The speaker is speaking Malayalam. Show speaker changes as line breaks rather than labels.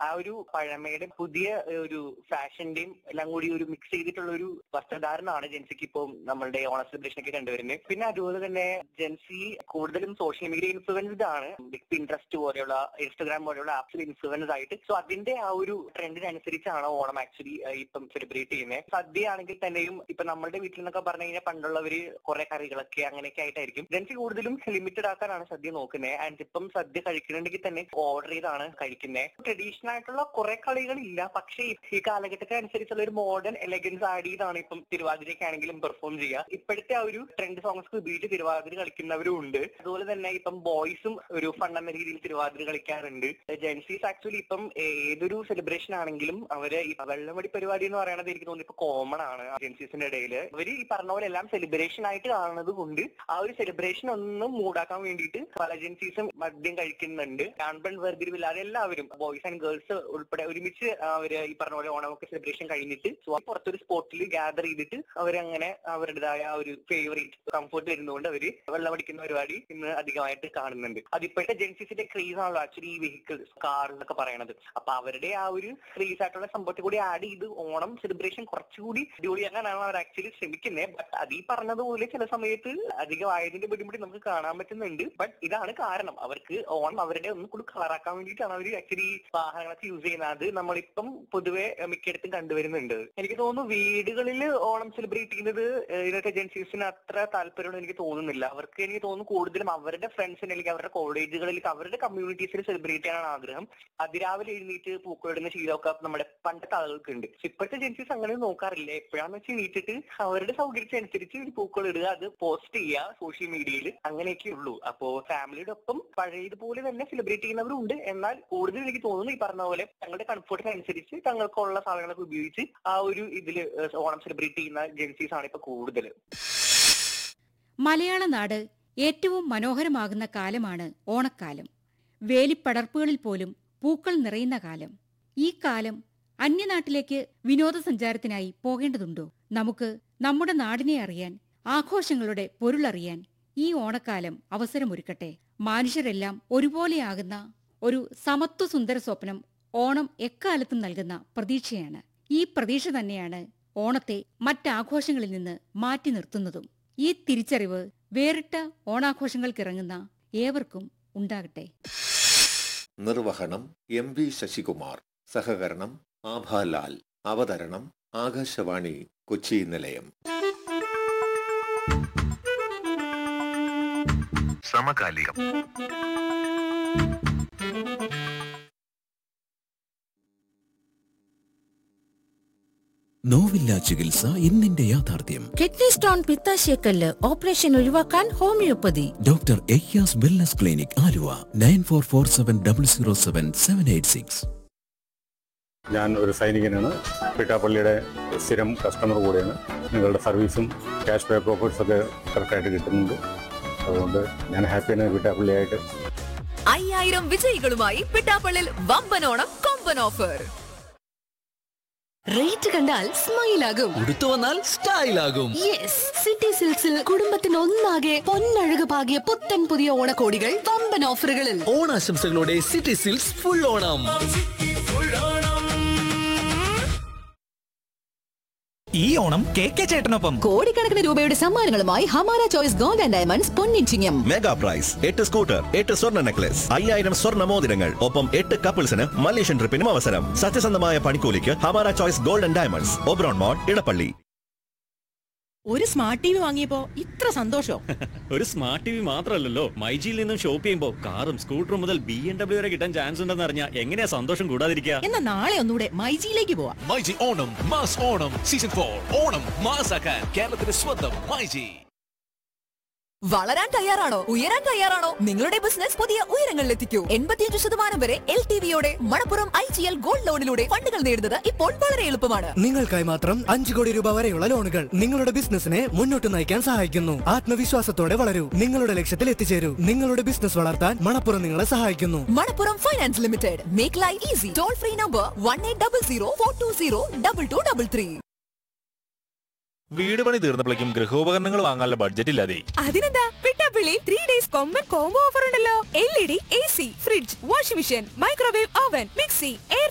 ആ ഒരു പഴമയുടെ പുതിയ ഒരു ഫാഷന്റെയും എല്ലാം കൂടി ഒരു മിക്സ് ചെയ്തിട്ടുള്ള ഒരു വസ്ത്രധാരണമാണ് ജെൻസിക്ക് ഇപ്പോൾ നമ്മളുടെ ഓണ സെലിബ്രേഷൻ ഒക്കെ കണ്ടുവരുന്നത് പിന്നെ അതുപോലെ തന്നെ ജെൻസി കൂടുതലും സോഷ്യൽ മീഡിയ ഇൻഫ്ലുവൻസ്ഡ് ആണ് പിൻട്രസ്റ്റ് പോലെയുള്ള ഇൻസ്റ്റഗ്രാം പോലെയുള്ള ആപ്സിൽ ഇൻഫ്ലുവൻസ് ആയിട്ട് സോ അതിന്റെ ആ ഒരു ട്രെൻഡിനനുസരിച്ചാണ് ഓണം ആക്ച്വലി ഇപ്പം സെലിബ്രേറ്റ് ചെയ്യുന്നത് സദ്യ ആണെങ്കിൽ തന്നെയും ഇപ്പൊ നമ്മളുടെ വീട്ടിൽ നിന്നൊക്കെ പറഞ്ഞു കഴിഞ്ഞാൽ പണ്ടുള്ളവര് കുറെ കറികളൊക്കെ അങ്ങനെയൊക്കെ ആയിട്ടായിരിക്കും ജെൻസി കൂടുതലും ലിമിറ്റഡ് ആക്കാനാണ് സദ്യ നോക്കുന്നത് ആൻഡ് ഇപ്പം സദ്യ കഴിക്കുന്നുണ്ടെങ്കിൽ തന്നെ ഓർഡർ ചെയ്താണ് കഴിക്കുന്നത് ട്രഡീഷണൽ ആയിട്ടുള്ള കുറെ കളികളില്ല പക്ഷേ ഈ കാലഘട്ടത്തെ അനുസരിച്ചുള്ള ഒരു മോഡേൺ എലഗൻസ് ആഡ് ചെയ്താണ് ഇപ്പം തിരുവാതിരയ്ക്ക് ആണെങ്കിലും പെർഫോം ചെയ്യുക ഇപ്പോഴത്തെ ആ ഒരു ട്രെൻഡ് സോങ്സ് ഉപയോഗിച്ച് തിരുവാതിര കളിക്കുന്നവരും ഉണ്ട് അതുപോലെ തന്നെ ഇപ്പം ബോയ്സും ഒരു ഫൺ എന്ന രീതിയിൽ തിരുവാതിര കളിക്കാറുണ്ട് ജെൻസീസ് ആക്ച്വലി ഇപ്പം ഏതൊരു സെലിബ്രേഷൻ ആണെങ്കിലും അവര് ഈ വെള്ളമടി പരിപാടി എന്ന് പറയുന്നത് എനിക്ക് തോന്നുന്നു ഇപ്പൊ കോമൺ ആണ് ജെൻസീസിന്റെ ഇടയിൽ അവര് ഈ പറഞ്ഞ പോലെ എല്ലാം സെലിബ്രേഷൻ ആയിട്ട് കാണുന്നത് കൊണ്ട് ആ ഒരു സെലിബ്രേഷൻ ഒന്ന് മൂടാക്കാൻ വേണ്ടിയിട്ട് പല ജെൻസീസും മദ്യം കഴിക്കുന്നുണ്ട് ആൺപെൺ വേർതിരിവില്ലാതെ എല്ലാവരും ബോയ്സ് ആൻഡ് ഗേൾസ് ഉൾപ്പെടെ ഒരുമിച്ച് അവര് ഈ പറഞ്ഞ പോലെ ഓണമൊക്കെ സെലിബ്രേഷൻ കഴിഞ്ഞിട്ട് so പുറത്തൊരു സ്പോട്ടിൽ ഗ്യാദർ ചെയ്തിട്ട് അവരങ്ങനെ അവരുടേതായ ആ ഒരു ഫേവറേറ്റ് കംഫർട്ട് വരുന്നതുകൊണ്ട് അവര് വെള്ളമടിക്കുന്ന പരിപാടി ഇന്ന് അധികമായിട്ട് കാണുന്നുണ്ട് അതിപ്പോഴത്തെ ജെൻസിസിന്റെ ക്രേസ് ആണല്ലോ ആക്ച്വലി ഈ വെഹിക്കിൾസ് കാർ എന്നൊക്കെ പറയണത് അപ്പൊ അവരുടെ ആ ഒരു ക്രേസ് ആയിട്ടുള്ള സംഭവത്തിൽ കൂടി ആഡ് ചെയ്ത് ഓണം സെലിബ്രേഷൻ കുറച്ചുകൂടി അടിപൊളിയാക്കാനാണ് അവർ ആക്ച്വലി ശ്രമിക്കുന്നത് ബട്ട് അത് ഈ പറഞ്ഞതുപോലെ ചില സമയത്ത് അധികമായതിന്റെ ബുദ്ധിമുട്ട് നമുക്ക് കാണാൻ പറ്റുന്നുണ്ട് ബട്ട് ഇതാണ് കാരണം അവർക്ക് ഓണം അവരുടെ ഒന്നും കൂടി കളറാക്കാൻ വേണ്ടിയിട്ടാണ് അവർ ആക്ച്വലി വാഹനങ്ങളൊക്കെ യൂസ് ചെയ്യുന്നത് അത് നമ്മളിപ്പം പൊതുവെ മിക്കയിടത്തും കണ്ടുവരുന്നുണ്ട് എനിക്ക് തോന്നുന്നു വീടുകളിൽ ഓണം സെലിബ്രേറ്റ് ചെയ്യുന്നത് ഏഹ് ഇന്നത്തെ ഏജൻസീസിന് അത്ര താല്പര്യമുള്ള എനിക്ക് തോന്നുന്നില്ല അവർക്ക് എനിക്ക് തോന്നുന്നു കൂടുതലും അവരുടെ ഫ്രണ്ട്സിന് അല്ലെങ്കിൽ അവരുടെ കോളേജുകളിൽ അവരുടെ കമ്മ്യൂണിറ്റീസിൽ സെലിബ്രേറ്റ് ചെയ്യാനാണ് ആഗ്രഹം അതിരാവിലെ എഴുന്നേറ്റ് പൂക്കളിടുന്ന ശീലമൊക്കെ നമ്മുടെ പണ്ടത്തെ ആളുകൾക്ക് ഉണ്ട് ഇപ്പോഴത്തെ ജെൻസീസ് അങ്ങനെ നോക്കാറില്ല എപ്പോഴാന്ന് വെച്ച് എണീറ്റിട്ട് അവരുടെ സൗകര്യത്തിനനുസരിച്ച് ഒരു പൂക്കൾ ഇടുക അത് പോസ്റ്റ് ചെയ്യുക സോഷ്യൽ മീഡിയയിൽ അങ്ങനെയൊക്കെ ഉള്ളൂ അപ്പോ ഫാമിലിയുടെ ഒപ്പം പഴയതുപോലെ തന്നെ സെലിബ്രേറ്റ് ചെയ്യുന്നവരുണ്ട് എന്നാൽ കൂടുതൽ എനിക്ക് തോന്നുന്നു ഈ പറഞ്ഞ പോലെ തങ്ങളുടെ കംഫർട്ടിനനുസരിച്ച് തങ്ങൾക്കുള്ള സാധനങ്ങളൊക്കെ ഉപയോഗിച്ച് ആ ഒരു ഇതില് ഏഹ് ഓണം സെലിബ്രേറ്റ് ചെയ്യുന്ന ജെൻസീസ് ആണ് ഇപ്പൊ കൂടുതൽ
മലയാള നാട് ഏറ്റവും മനോഹരമാകുന്ന കാലമാണ് ഓണക്കാലം വേലിപ്പടർപ്പുകളിൽ പോലും പൂക്കൾ നിറയുന്ന കാലം ഈ കാലം അന്യനാട്ടിലേക്ക് വിനോദസഞ്ചാരത്തിനായി പോകേണ്ടതുണ്ടോ നമുക്ക് നമ്മുടെ നാടിനെ അറിയാൻ ആഘോഷങ്ങളുടെ പൊരുളറിയാൻ ഈ ഓണക്കാലം അവസരമൊരുക്കട്ടെ മനുഷ്യരെല്ലാം ഒരുപോലെയാകുന്ന ഒരു സമത്വ സുന്ദര സ്വപ്നം ഓണം എക്കാലത്തും നൽകുന്ന പ്രതീക്ഷയാണ് ഈ പ്രതീക്ഷ തന്നെയാണ് ഓണത്തെ മറ്റാഘോഷങ്ങളിൽ നിന്ന് മാറ്റി നിർത്തുന്നതും ഈ തിരിച്ചറിവ് വേറിട്ട ഓണാഘോഷങ്ങൾക്കിറങ്ങുന്ന ഏവർക്കും ഉണ്ടാകട്ടെ
നിർവഹണം എം വി ശശികുമാർ സഹകരണം ആഭാലാൽ അവതരണം ആകാശവാണി കൊച്ചി നിലയം
സമകാലികം
നോവില്ല ചികിത്സ ഇന്നിന്റെ യാഥാർത്ഥ്യം
കിഡ്നി സ്റ്റോൺ പിത്താശയക്കല്ല് ഓപ്പറേഷൻ ഒഴിവാക്കാൻ homoeopathy
doctor Ayyas wellness clinic Aluva nine four four seven double zero seven seven eight six
ഞാൻ ഒരു സൈനികനാണ് പിട്ടാപ്പള്ളിയുടെ സ്ഥിരം കസ്റ്റമർ കൂടെയാണ് നിങ്ങളുടെ സർവീസും ക്യാഷ് ബാക്ക് ഓഫേഴ്സ് ഒക്കെ കറക്റ്റായിട്ട് കിട്ടുന്നുണ്ട് അതുകൊണ്ട് ഞാൻ ഹാപ്പിയാണ് പിട്ടാപ്പള്ളിയായിട്ട്
അയ്യായിരം വിജയികളുമായി പിട്ടാപ്പള്ളിൽ വമ്പനോണം കൊമ്പൻ ഓഫർ റേറ്റ് കണ്ടാൽ സ്മൈലാകും
ഉടുത്തു വന്നാൽ സ്റ്റൈലാകും
യെസ് സിറ്റി സിൽക്സിൽ കുടുംബത്തിന് ഒന്നാകെ പൊന്നഴക് പാകിയ പുത്തൻ പുതിയ ഓണക്കോടികൾ വമ്പൻ ഓഫറുകളിൽ
ഓണാശംസകളോടെ സിറ്റി സിൽക്സ് ഫുൾ ഓണം
ഈ ഓണം കെ കെ ചേട്ടനൊപ്പം
കോടിക്കണക്കിന് രൂപയുടെ സമ്മാനങ്ങളുമായി Hamara choice gold and diamonds പൊന്നിച്ചിങ്ങം
മെഗാ പ്രൈസ് എട്ട് സ്കൂട്ടർ എട്ട് സ്വർണ്ണ നെക്ലസ് അയ്യായിരം സ്വർണ്ണ മോതിരങ്ങൾ ഒപ്പം എട്ട് കപ്പിൾസിന് മലേഷ്യൻ ട്രിപ്പിനും അവസരം സത്യസന്ധമായ പണിക്കൂലിക്ക് Hamara choice gold and diamonds Oberon mall Edappally
ഒരു സ്മാർട്ട് ടി വി വാങ്ങിയപ്പോ ഇത്ര സന്തോഷം
ഒരു സ്മാർട്ട് ടി വി മാത്രമല്ലല്ലോ മൈജിയിൽ നിന്നും ഷോപ്പ് ചെയ്യുമ്പോൾ കാറും സ്കൂട്ടറും മുതൽ ബി എം ഡബ്ല്യു വരെ കിട്ടാൻ ചാൻസ് ഉണ്ടെന്ന് അറിഞ്ഞാൽ എങ്ങനെയാ സന്തോഷം കൂടാതിരിക്കുക
എന്നാ നാളെ ഒന്നുകൂടെ മൈജിയിലേക്ക് പോവാം
my G Onam mass Onam season for Onam മാസാക്കാൻ കേരളത്തിന്റെ സ്വന്തം മൈജി
വളരാൻ തയ്യാറാണോ ഉയരാൻ തയ്യാറാണോ നിങ്ങളുടെ ബിസിനസ് പുതിയ ഉയരങ്ങളിലെത്തിക്കൂ എൺപത്തിയഞ്ച് ശതമാനം വരെ എൽ ടി വിയോടെ Manappuram I G L gold ലോണിലൂടെ ഫണ്ടുകൾ നേടുന്നത് ഇപ്പോൾ വളരെ എളുപ്പമാണ്
നിങ്ങൾക്കായി മാത്രം അഞ്ചു കോടി രൂപ വരെയുള്ള ലോണുകൾ നിങ്ങളുടെ ബിസിനസിനെ മുന്നോട്ട് നയിക്കാൻ സഹായിക്കുന്നു ആത്മവിശ്വാസത്തോടെ വളരൂ നിങ്ങളുടെ ലക്ഷ്യത്തിൽ എത്തിച്ചേരൂ നിങ്ങളുടെ ബിസിനസ് വളർത്താൻ മണപ്പുറം നിങ്ങളെ സഹായിക്കുന്നു
Manappuram finance limited make life easy toll free number one eight double zero four two zero double two double three
വീട് പണി തീർന്നപ്പോഴേക്കും ഗൃഹോപകരണങ്ങൾ വാങ്ങാനുള്ള ബഡ്ജറ്റ് ഇല്ലാതെ
അതിനെന്താ പിട്ടാപ്പിള്ളി ത്രീ ഡേയ്സ് കൊമ്പൻ കോംബോ ഓഫർ ഉണ്ടല്ലോ L E D A C fridge washing machine microwave oven mixie air